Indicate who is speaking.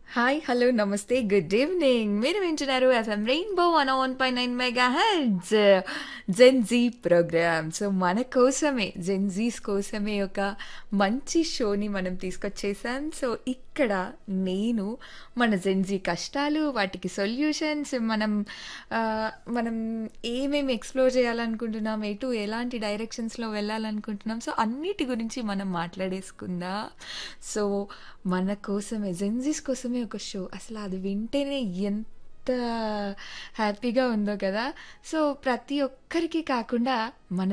Speaker 1: hi hello నమస్తే good evening మీరు వింటున్నారు FM rainbow one one point nine mega heads Gen Z program so మన కోసమే జెన్ Gs కోసమే ఒక మంచి షోని మనం తీసుకొచ్చేసాం సో ఇక్కడ నేను మన జెన్ జీ కష్టాలు వాటికి సొల్యూషన్స్ మనం ఆ, మనం ఏమేమి ఎక్స్ప్లోర్ చేయాలనుకుంటున్నాం ఎటు ఎలాంటి డైరెక్షన్స్లో వెళ్ళాలనుకుంటున్నాం సో అన్నిటి గురించి మనం మాట్లాడేసుకుందా సో మన కోసమే జెన్జీస్ కోసమే ఒక షో అసలు అది వింటేనే ఎంత హ్యాపీగా ఉందో కదా సో ప్రతి ఒక్కరికి కాకుండా మన